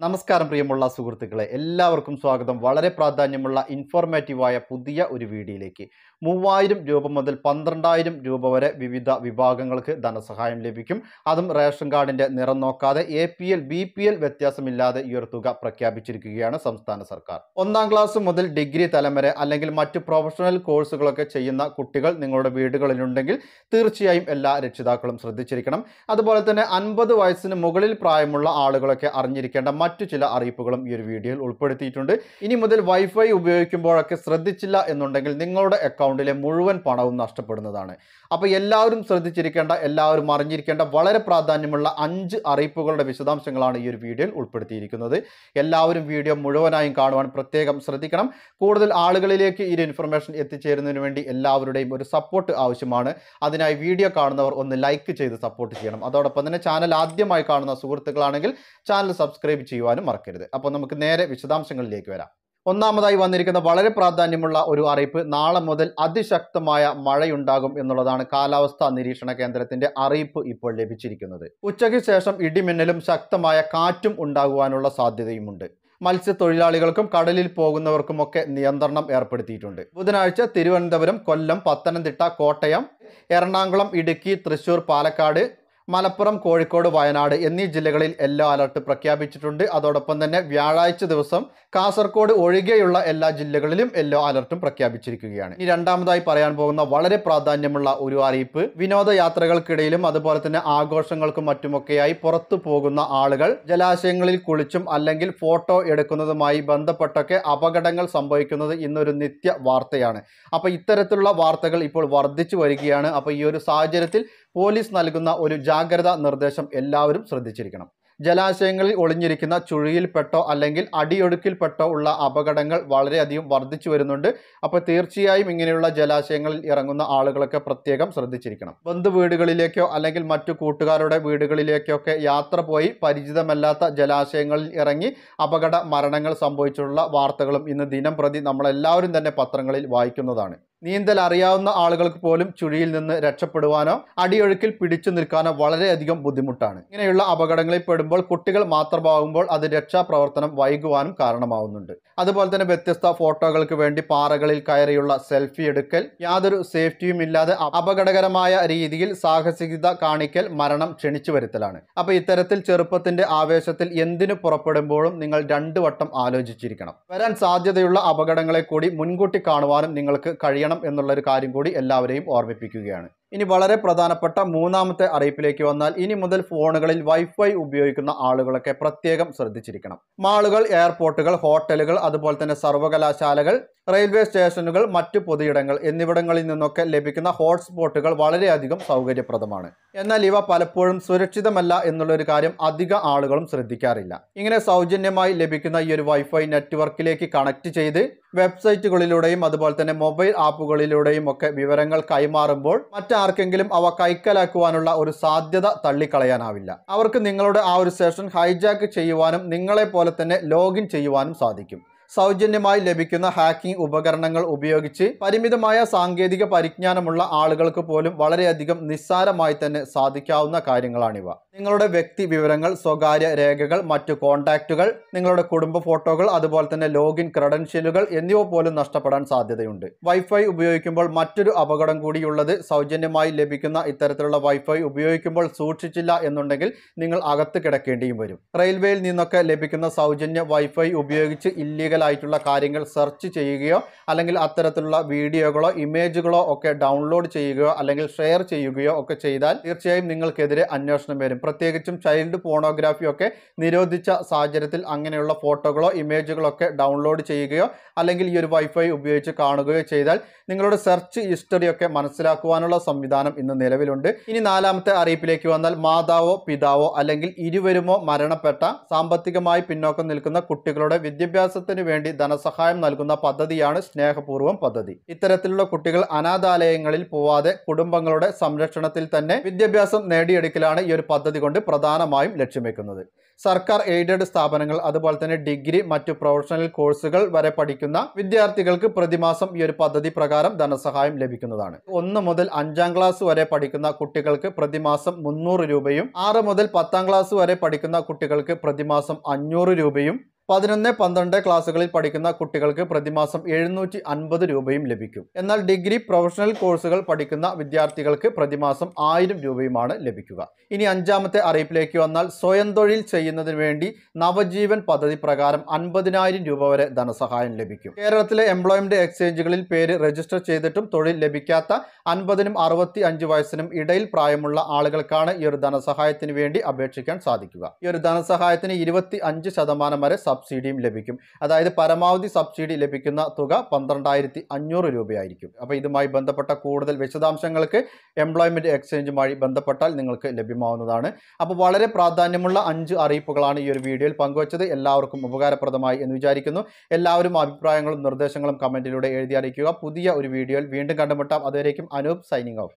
നമസ്കാരം പ്രിയമുള്ള സുഹൃത്തുക്കളെ എല്ലാവർക്കും സ്വാഗതം വളരെ പ്രാധാന്യമുള്ള ഇൻഫോർമേറ്റീവായ പുതിയ ഒരു വീഡിയോയിലേക്ക് മൂവായിരം രൂപ മുതൽ പന്ത്രണ്ടായിരം രൂപ വരെ വിവിധ വിഭാഗങ്ങൾക്ക് ധനസഹായം ലഭിക്കും അതും റേഷൻ കാർഡിന്റെ നിറം നോക്കാതെ A P L B P L വ്യത്യാസമില്ലാതെ ഈ ഒരു തുക പ്രഖ്യാപിച്ചിരിക്കുകയാണ് സംസ്ഥാന സർക്കാർ ഒന്നാം ക്ലാസ് മുതൽ ഡിഗ്രി തലം വരെ അല്ലെങ്കിൽ മറ്റ് പ്രൊഫഷണൽ കോഴ്സുകളൊക്കെ ചെയ്യുന്ന കുട്ടികൾ നിങ്ങളുടെ വീടുകളിലുണ്ടെങ്കിൽ തീർച്ചയായും എല്ലാ രക്ഷിതാക്കളും ശ്രദ്ധിച്ചിരിക്കണം അതുപോലെ തന്നെ അൻപത് വയസ്സിന് മുകളിൽ പ്രായമുള്ള ആളുകളൊക്കെ അറിഞ്ഞിരിക്കേണ്ട മറ്റു ചില അറിയിപ്പുകളും ഈ ഒരു വീഡിയോയിൽ ഉൾപ്പെടുത്തിയിട്ടുണ്ട് ഇനി മുതൽ വൈഫൈ ഉപയോഗിക്കുമ്പോഴൊക്കെ ശ്രദ്ധിച്ചില്ല എന്നുണ്ടെങ്കിൽ നിങ്ങളുടെ അക്കൗണ്ടിലെ മുഴുവൻ പണവും നഷ്ടപ്പെടുന്നതാണ് അപ്പോൾ എല്ലാവരും ശ്രദ്ധിച്ചിരിക്കേണ്ട എല്ലാവരും അറിഞ്ഞിരിക്കേണ്ട വളരെ പ്രാധാന്യമുള്ള അഞ്ച് അറിയിപ്പുകളുടെ വിശദാംശങ്ങളാണ് ഈ ഒരു വീഡിയോയിൽ ഉൾപ്പെടുത്തിയിരിക്കുന്നത് എല്ലാവരും വീഡിയോ മുഴുവനായും കാണുവാൻ പ്രത്യേകം ശ്രദ്ധിക്കണം കൂടുതൽ ആളുകളിലേക്ക് ഈ ഒരു ഇൻഫർമേഷൻ എത്തിച്ചേരുന്നതിന് വേണ്ടി എല്ലാവരുടെയും ഒരു സപ്പോർട്ട് ആവശ്യമാണ് അതിനായി വീഡിയോ കാണുന്നവർ ഒന്ന് ലൈക്ക് ചെയ്ത് സപ്പോർട്ട് ചെയ്യണം അതോടൊപ്പം തന്നെ ചാനൽ ആദ്യമായി കാണുന്ന സുഹൃത്തുക്കളാണെങ്കിൽ ചാനൽ സബ്സ്ക്രൈബ് ചെയ്യുവാനും മറക്കരുത് അപ്പോൾ നമുക്ക് നേരെ വിശദാംശങ്ങളിലേക്ക് വരാം ഒന്നാമതായി വന്നിരിക്കുന്ന വളരെ പ്രാധാന്യമുള്ള ഒരു അറിയിപ്പ് നാളെ മുതൽ അതിശക്തമായ മഴയുണ്ടാകും എന്നുള്ളതാണ് കാലാവസ്ഥാ നിരീക്ഷണ കേന്ദ്രത്തിന്റെ അറിയിപ്പ് ഇപ്പോൾ ലഭിച്ചിരിക്കുന്നത് ഉച്ചയ്ക്ക് ശേഷം ഇടിമിന്നലും ശക്തമായ കാറ്റും ഉണ്ടാകുവാനുള്ള സാധ്യതയുമുണ്ട് മത്സ്യത്തൊഴിലാളികൾക്കും കടലിൽ പോകുന്നവർക്കുമൊക്കെ നിയന്ത്രണം ഏർപ്പെടുത്തിയിട്ടുണ്ട് ബുധനാഴ്ച തിരുവനന്തപുരം കൊല്ലം പത്തനംതിട്ട കോട്ടയം എറണാകുളം ഇടുക്കി തൃശൂർ പാലക്കാട് മലപ്പുറം കോഴിക്കോട് വയനാട് എന്നീ ജില്ലകളിൽ യെല്ലോ അലർട്ട് പ്രഖ്യാപിച്ചിട്ടുണ്ട് അതോടൊപ്പം തന്നെ വ്യാഴാഴ്ച ദിവസം കാസർഗോഡ് ഒഴികെയുള്ള എല്ലാ ജില്ലകളിലും യെല്ലോ അലർട്ടും പ്രഖ്യാപിച്ചിരിക്കുകയാണ് ഇനി രണ്ടാമതായി പറയാൻ പോകുന്ന വളരെ പ്രാധാന്യമുള്ള ഒരു അറിയിപ്പ് വിനോദയാത്രകൾക്കിടയിലും അതുപോലെ തന്നെ ആഘോഷങ്ങൾക്കും മറ്റുമൊക്കെയായി പുറത്തു പോകുന്ന ആളുകൾ ജലാശയങ്ങളിൽ കുളിച്ചും അല്ലെങ്കിൽ ഫോട്ടോ എടുക്കുന്നതുമായി ബന്ധപ്പെട്ടൊക്കെ അപകടങ്ങൾ സംഭവിക്കുന്നത് ഇന്നൊരു നിത്യ വാർത്തയാണ് അപ്പോൾ ഇത്തരത്തിലുള്ള വാർത്തകൾ ഇപ്പോൾ വർദ്ധിച്ചു വരികയാണ് അപ്പോൾ ഈ ഒരു സാഹചര്യത്തിൽ പോലീസ് നൽകുന്ന ഒരു ജാഗ്രതാ നിർദ്ദേശം എല്ലാവരും ശ്രദ്ധിച്ചിരിക്കണം ജലാശയങ്ങളിൽ ഒളിഞ്ഞിരിക്കുന്ന ചുഴിയിൽപ്പെട്ടോ അല്ലെങ്കിൽ അടിയൊഴുക്കിൽപ്പെട്ടോ ഉള്ള അപകടങ്ങൾ വളരെയധികം വർദ്ധിച്ചു വരുന്നുണ്ട് അപ്പോൾ തീർച്ചയായും ഇങ്ങനെയുള്ള ജലാശയങ്ങളിൽ ഇറങ്ങുന്ന ആളുകളൊക്കെ പ്രത്യേകം ശ്രദ്ധിച്ചിരിക്കണം ബന്ധു വീടുകളിലേക്കോ അല്ലെങ്കിൽ മറ്റു കൂട്ടുകാരുടെ വീടുകളിലേക്കോ ഒക്കെ യാത്ര പോയി പരിചിതമല്ലാത്ത ജലാശയങ്ങളിൽ ഇറങ്ങി അപകട മരണങ്ങൾ സംഭവിച്ചിട്ടുള്ള വാർത്തകളും ഇന്ന് ദിനം പ്രതി നമ്മളെല്ലാവരും തന്നെ പത്രങ്ങളിൽ വായിക്കുന്നതാണ് നീന്തൽ അറിയാവുന്ന ആളുകൾക്ക് പോലും ചുഴിയിൽ നിന്ന് രക്ഷപ്പെടുവാനോ അടിയൊഴുക്കിൽ പിടിച്ചു നിൽക്കാനോ വളരെയധികം ബുദ്ധിമുട്ടാണ് ഇങ്ങനെയുള്ള അപകടങ്ങളിൽ പെടുമ്പോൾ കുട്ടികൾ മാത്രമാകുമ്പോൾ അത് രക്ഷാപ്രവർത്തനം വൈകുവാനും കാരണമാവുന്നുണ്ട് അതുപോലെ തന്നെ വ്യത്യസ്ത ഫോട്ടോകൾക്ക് വേണ്ടി പാറകളിൽ കയറിയുള്ള സെൽഫി എടുക്കൽ യാതൊരു സേഫ്റ്റിയും ഇല്ലാതെ അപകടകരമായ രീതിയിൽ സാഹസികത കാണിക്കൽ മരണം ക്ഷണിച്ചു വരുത്തലാണ് അപ്പൊ ഇത്തരത്തിൽ ചെറുപ്പത്തിന്റെ ആവേശത്തിൽ എന്തിനു പുറപ്പെടുമ്പോഴും നിങ്ങൾ രണ്ടു വട്ടം ആലോചിച്ചിരിക്കണം വരാൻ സാധ്യതയുള്ള അപകടങ്ങളെ കൂടി മുൻകൂട്ടി കാണുവാനും നിങ്ങൾക്ക് കഴിയണം എന്നുള്ള ഒരു കാര്യം കൂടി എല്ലാവരെയും ഓർമ്മിപ്പിക്കുകയാണ് ഇനി വളരെ പ്രധാനപ്പെട്ട മൂന്നാമത്തെ അറിയിപ്പിലേക്ക് വന്നാൽ ഇനി മുതൽ ഫോണുകളിൽ വൈഫൈ ഉപയോഗിക്കുന്ന ആളുകളൊക്കെ പ്രത്യേകം ശ്രദ്ധിച്ചിരിക്കണം മാളുകൾ എയർപോർട്ടുകൾ ഹോട്ടലുകൾ അതുപോലെ തന്നെ സർവകലാശാലകൾ റെയിൽവേ സ്റ്റേഷനുകൾ മറ്റു പൊതുയിടങ്ങൾ എന്നിവിടങ്ങളിൽ നിന്നൊക്കെ ലഭിക്കുന്ന ഹോട്ട്സ്പോട്ടുകൾ വളരെയധികം സൗകര്യപ്രദമാണ് എന്നാൽ ഇവ പലപ്പോഴും സുരക്ഷിതമല്ല എന്നുള്ളൊരു കാര്യം അധിക ആളുകളും ശ്രദ്ധിക്കാറില്ല ഇങ്ങനെ സൗജന്യമായി ലഭിക്കുന്ന ഈ ഒരു വൈഫൈ നെറ്റ്വർക്കിലേക്ക് കണക്ട് ചെയ്ത് വെബ്സൈറ്റുകളിലൂടെയും അതുപോലെ തന്നെ മൊബൈൽ ആപ്പുകളിലൂടെയും ഒക്കെ വിവരങ്ങൾ കൈമാറുമ്പോൾ മറ്റാർക്കെങ്കിലും അവ കൈക്കലാക്കുവാനുള്ള ഒരു സാധ്യത തള്ളിക്കളയാനാവില്ല അവർക്ക് നിങ്ങളുടെ ആ ഒരു സെഷൻ ഹൈജാക്ക് ചെയ്യുവാനും നിങ്ങളെ പോലെ തന്നെ ലോഗിൻ ചെയ്യുവാനും സാധിക്കും സൗജന്യമായി ലഭിക്കുന്ന ഹാക്കിംഗ് ഉപകരണങ്ങൾ ഉപയോഗിച്ച് പരിമിതമായ സാങ്കേതിക പരിജ്ഞാനമുള്ള ആളുകൾക്ക് പോലും വളരെയധികം നിസ്സാരമായി തന്നെ സാധിക്കാവുന്ന കാര്യങ്ങളാണിവ നിങ്ങളുടെ വ്യക്തി വിവരങ്ങൾ സ്വകാര്യ രേഖകൾ മറ്റു കോണ്ടാക്റ്റുകൾ നിങ്ങളുടെ കുടുംബ ഫോട്ടോകൾ അതുപോലെ തന്നെ ലോഗിൻ ക്രെഡൻഷ്യലുകൾ എന്നിവ പോലും നഷ്ടപ്പെടാൻ സാധ്യതയുണ്ട് വൈഫൈ ഉപയോഗിക്കുമ്പോൾ മറ്റൊരു അപകടം കൂടിയുള്ളത് സൗജന്യമായി ലഭിക്കുന്ന ഇത്തരത്തിലുള്ള വൈഫൈ ഉപയോഗിക്കുമ്പോൾ സൂക്ഷിച്ചില്ല എന്നുണ്ടെങ്കിൽ നിങ്ങൾ അകത്ത് കിടക്കേണ്ടിയും വരും റെയിൽവേയിൽ നിന്നൊക്കെ ലഭിക്കുന്ന സൗജന്യ വൈഫൈ ഉപയോഗിച്ച് ഇല്ലീഗൽ ആയിട്ടുള്ള കാര്യങ്ങൾ സെർച്ച് ചെയ്യുകയോ അല്ലെങ്കിൽ അത്തരത്തിലുള്ള വീഡിയോകളോ ഇമേജുകളോ ഒക്കെ ഡൗൺലോഡ് ചെയ്യുകയോ അല്ലെങ്കിൽ ഷെയർ ചെയ്യുകയോ ഒക്കെ ചെയ്താൽ തീർച്ചയായും നിങ്ങൾക്കെതിരെ അന്വേഷണം വരും പ്രത്യേകിച്ചും ചൈൽഡ് പോണോഗ്രാഫി ഒക്കെ നിരോധിച്ച സാഹചര്യത്തിൽ അങ്ങനെയുള്ള ഫോട്ടോകളോ ഇമേജുകളോ ഒക്കെ ഡൗൺലോഡ് ചെയ്യുകയോ അല്ലെങ്കിൽ ഈ ഒരു വൈഫൈ ഉപയോഗിച്ച് കാണുകയോ ചെയ്താൽ നിങ്ങളുടെ സെർച്ച് ഹിസ്റ്ററി ഒക്കെ മനസ്സിലാക്കുവാനുള്ള സംവിധാനം ഇന്ന് നിലവിലുണ്ട് ഇനി നാലാമത്തെ അറിയിപ്പിലേക്ക് വന്നാൽ മാതാവോ പിതാവോ അല്ലെങ്കിൽ ഇരുവരുമോ മരണപ്പെട്ട സാമ്പത്തികമായി പിന്നോക്കം നിൽക്കുന്ന കുട്ടികളുടെ വിദ്യാഭ്യാസത്തിന് വേണ്ടി ധനസഹായം നൽകുന്ന പദ്ധതിയാണ് സ്നേഹപൂർവ്വം പദ്ധതി ഇത്തരത്തിലുള്ള കുട്ടികൾ അനാഥാലയങ്ങളിൽ പോവാതെ കുടുംബങ്ങളുടെ സംരക്ഷണത്തിൽ തന്നെ വിദ്യാഭ്യാസം നേടിയെടുക്കലാണ് ഈ ഒരു പദ്ധതി കൊണ്ട് പ്രധാനമായും ലക്ഷ്യം വെക്കുന്നത് സർക്കാർ എയ്ഡഡ് സ്ഥാപനങ്ങൾ അതുപോലെ തന്നെ ഡിഗ്രി മറ്റു പ്രൊഫഷണൽ കോഴ്സുകൾ വരെ പഠിക്കുന്ന വിദ്യാർത്ഥികൾക്ക് പ്രതിമാസം ഈ ഒരു പദ്ധതി പ്രകാരം ധനസഹായം ലഭിക്കുന്നതാണ് ഒന്ന് മുതൽ അഞ്ചാം ക്ലാസ് വരെ പഠിക്കുന്ന കുട്ടികൾക്ക് പ്രതിമാസം മുന്നൂറ് രൂപയും ആറ് മുതൽ പത്താം ക്ലാസ് വരെ പഠിക്കുന്ന കുട്ടികൾക്ക് പ്രതിമാസം അഞ്ഞൂറ് രൂപയും പതിനൊന്ന് പന്ത്രണ്ട് ക്ലാസ്സുകളിൽ പഠിക്കുന്ന കുട്ടികൾക്ക് പ്രതിമാസം എഴുന്നൂറ്റി അൻപത് രൂപയും ലഭിക്കും എന്നാൽ ഡിഗ്രി പ്രൊഫഷണൽ കോഴ്സുകൾ പഠിക്കുന്ന വിദ്യാർത്ഥികൾക്ക് പ്രതിമാസം ആയിരം രൂപയുമാണ് ലഭിക്കുക ഇനി അഞ്ചാമത്തെ അറിയിപ്പിലേക്ക് വന്നാൽ സ്വയം തൊഴിൽ ചെയ്യുന്നതിന് വേണ്ടി നവജീവൻ പദ്ധതി പ്രകാരം അൻപതിനായിരം രൂപ വരെ ധനസഹായം ലഭിക്കും കേരളത്തിലെ എംപ്ലോയ്മെന്റ് എക്സ്ചേഞ്ചുകളിൽ പേര് രജിസ്റ്റർ ചെയ്തിട്ടും തൊഴിൽ ലഭിക്കാത്ത അൻപതിനും അറുപത്തി അഞ്ച് വയസ്സിനും ഇടയിൽ പ്രായമുള്ള ആളുകൾക്കാണ് ഈ ഒരു ധനസഹായത്തിന് വേണ്ടി അപേക്ഷിക്കാൻ സാധിക്കുക ഈ ഒരു ധനസഹായത്തിന് ഇരുപത്തി അഞ്ച് ശതമാനം വരെ സബ്സിഡിയും ലഭിക്കും അതായത് പരമാവധി സബ്സിഡി ലഭിക്കുന്ന തുക പന്ത്രണ്ടായിരത്തി അഞ്ഞൂറ് രൂപയായിരിക്കും അപ്പോൾ ഇതുമായി ബന്ധപ്പെട്ട കൂടുതൽ വിശദാംശങ്ങൾക്ക് എംപ്ലോയ്മെന്റ് എക്സ്ചേഞ്ചുമായി ബന്ധപ്പെട്ടാൽ നിങ്ങൾക്ക് ലഭ്യമാവുന്നതാണ് അപ്പോൾ വളരെ പ്രാധാന്യമുള്ള അഞ്ച് അറിയിപ്പുകളാണ് ഈ ഒരു വീഡിയോയിൽ പങ്കുവച്ചത് എല്ലാവർക്കും ഉപകാരപ്രദമായി എന്ന് വിചാരിക്കുന്നു എല്ലാവരും അഭിപ്രായങ്ങളും നിർദ്ദേശങ്ങളും കമന്റിലൂടെ എഴുതി അറിയിക്കുക പുതിയ ഒരു വീഡിയോയിൽ വീണ്ടും കണ്ടുമുട്ടാം അതുവരേക്കും അനൂപ് സൈനിങ് ഓഫ്